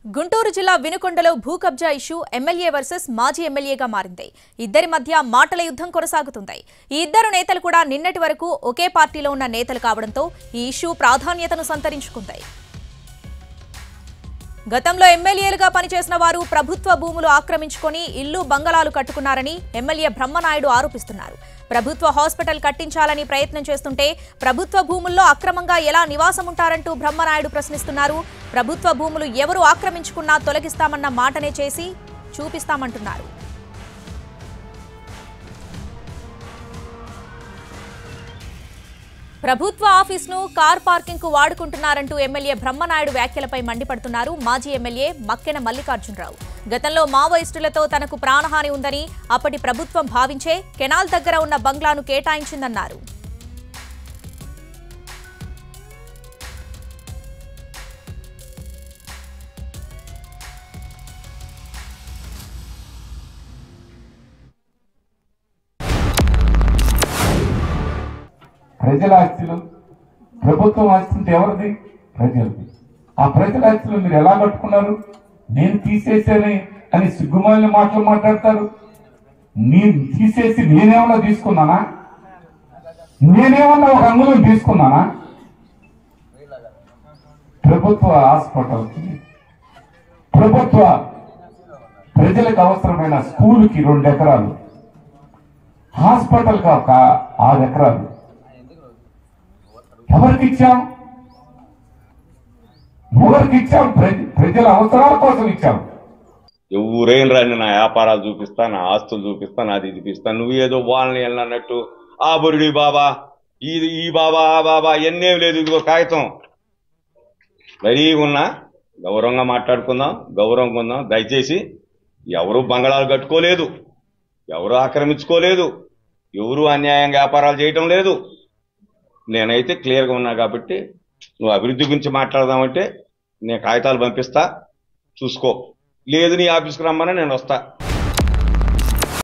గుంటూరు జిల్లా వినుకొండలో భూ కబ్జా ఇష్యూ ఎమ్మెల్యే వర్సెస్ మాజీ ఎమ్మెల్యేగా మారింది ఇద్దరి మధ్య మాటల యుద్ధం కొనసాగుతుంది ఈ ఇద్దరు నేతలు కూడా నిన్నటి వరకు ఒకే పార్టీలో ఉన్న నేతలు కావడంతో ఈ ఇష్యూ ప్రాధాన్యతను సంతరించుకుంది గతంలో ఎమ్మెల్యేలుగా పనిచేసిన వారు ప్రభుత్వ భూములు ఆక్రమించుకొని ఇల్లు బంగళాలు కట్టుకున్నారని ఎమ్మెల్యే బ్రహ్మనాయుడు ఆరోపిస్తున్నారు ప్రభుత్వ హాస్పిటల్ కట్టించాలని ప్రయత్నం చేస్తుంటే ప్రభుత్వ భూముల్లో అక్రమంగా ఎలా నివాసం ఉంటారంటూ బ్రహ్మనాయుడు ప్రశ్నిస్తున్నారు ప్రభుత్వ భూములు ఎవరు ఆక్రమించుకున్నా తొలగిస్తామన్న మాటనే చేసి చూపిస్తామంటున్నారు ప్రభుత్వ ఆఫీస్ను కార్ పార్కింగ్ కు వాడుకుంటున్నారంటూ ఎమ్మెల్యే బ్రహ్మనాయుడు వ్యాఖ్యలపై మండిపడుతున్నారు మాజీ ఎమ్మెల్యే మక్కెన మల్లికార్జునరావు గతంలో మావోయిస్టులతో తనకు ప్రాణహాని ఉందని అప్పటి ప్రభుత్వం భావించే కెనాల్ దగ్గర ఉన్న బంగ్లాను కేటాయించిందన్నారు ప్రజల ఆస్తులు ప్రభుత్వం ఆస్తి ఉంటే ఎవరిది ప్రజలది ఆ ప్రజల ఆస్తులు మీరు ఎలా కట్టుకున్నారు నేను తీసేసాని అని సిగ్గుమాలిన మాటలు మాట్లాడతారు నేను తీసేసి నేనేమన్నా తీసుకున్నానా నేనేమన్నా ఒక అంగుళం తీసుకున్నానా ప్రభుత్వ హాస్పిటల్కి ప్రభుత్వ ప్రజలకు అవసరమైన స్కూల్కి రెండు ఎకరాలు హాస్పిటల్కి ఒక ఆరు ఎకరాలు ఎవరికి ఇచ్చాం ఎవరికి ఇచ్చాం ప్రజ- ప్రజల అవసరాల కోసం ఇచ్చాం ఎవరైనా రాని నా వ్యాపారాలు చూపిస్తా నా ఆస్తులు చూపిస్తా నాది ఇది చూపిస్తా నువ్వు ఏదో వాళ్ళని వెళ్ళినట్టు ఆ బురుడి బాబా ఈ ఈ బాబా ఆ బాబా ఎన్నేం లేదు ఇదిగో కాగితం రెడీగా ఉన్నా గౌరవంగా మాట్లాడుకుందాం గౌరవంగా ఉందాం దయచేసి ఎవరు బంగళాలు కట్టుకోలేదు ఎవరు ఆక్రమించుకోలేదు ఎవరు అన్యాయంగా వ్యాపారాలు చేయటం లేదు నేనైతే క్లియర్గా ఉన్నా కాబట్టి నువ్వు అభివృద్ధి గురించి మాట్లాడదామంటే నేను కాగితాలు పంపిస్తా చూసుకో లేదు నీ ఆఫీస్కి రమ్మని నేను వస్తా